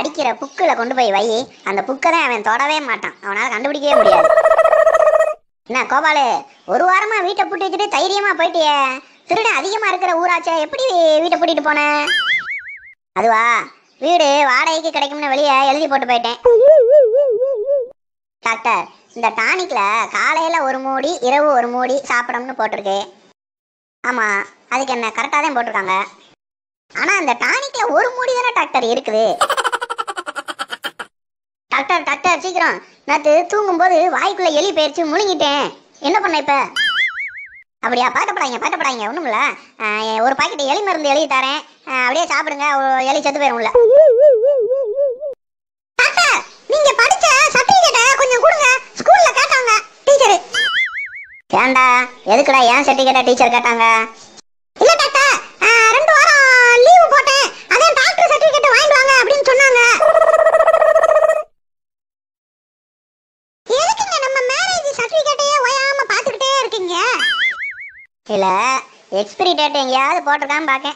அடிக்கிற புக்கில் கொண்டு போய் வை அந்த புக்கை தான் அவன் தொடவே மாட்டான் அவனால் கண்டுபிடிக்கவே முடியாது என்ன கோபாலு ஒரு வாரமா வீட்டை பூட்டி வச்சுட்டு தைரியமா போயிட்டியே திருடன் அதிகமா இருக்கிற ஊராச்சே எப்படி வீட்டை பூட்டிட்டு போன அதுவா வீடு வாடகைக்கு கிடைக்கும்னு வெளியே எழுதி போட்டு போயிட்டேன் டாக்டர் இந்த டானிக்ல காலையில ஒரு மூடி இரவு ஒரு மூடி சாப்பிடணும்னு போட்டிருக்கு ஆமா அதுக்கு என்ன கரெக்டாக தான் போட்டிருக்காங்க ஆனா அந்த டானிக்ல ஒரு மூடி தானே டாக்டர் இருக்குது டாக்டர் டாக்டர் சீக்கிரம் நேற்று தூங்கும்போது வாய்க்குள்ள எலி போயிடுச்சு முழுங்கிட்டேன் என்ன பண்ண இப்ப அப்படியா பாட்டப்படாங்க பாட்டப்படாங்க ஒண்ணும் இல்ல ஆஹ், ஒரு பாக்கெட் எலி மருந்து எழுதி தரேன் ஆஹ், அப்படியே சாப்பிடுங்க ஒரு எலி செத்து போயிரும்ல டாக்டர் நீங்க படிச்ச சர்டிபிகேட்டை கொஞ்சம் கொடுங்க ஸ்கூல்ல கேட்டாங்க டீச்சர் ஏன்டா எதுக்குடா ஏன் சர்டிபிகேட்டை டீச்சர் கேட்டாங்க இல்ல டாக்டர் ஆஹ், ரெண்டு வாரம் லீவு போட்டேன் அதான் டாக்டர் சர்டிபிகேட் வாங்கிட்டு வாங்க அப்படின்னு சொன்னாங்க எதுக்குங்க நம்ம மேரேஜ் சர்டிபிகேட்டையே ஓயாம பாத்துக்கிட்டே இருக்கீங்க இல்ல எக்ஸ்பிரி டேட் எங்கேயாவது போட்டிருக்கான்னு பார்க்கேன்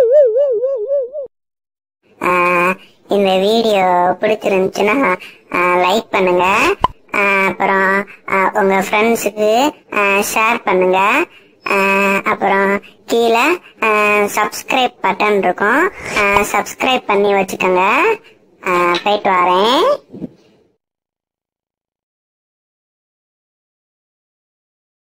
இந்த வீடியோ பிடிச்சிருந்துச்சுன்னா லைக் பண்ணுங்க ஆஹ் அப்புறம் ஆஹ் உங்க ஃப்ரெண்ட்ஸுக்கு ஷேர் பண்ணுங்க ஆஹ் அப்புறம் கீழே சப்ஸ்கிரைப் பட்டன் இருக்கும் சப்ஸ்கிரைப் பண்ணி வச்சுக்கோங்க ஆஹ் போயிட்டு வரேன்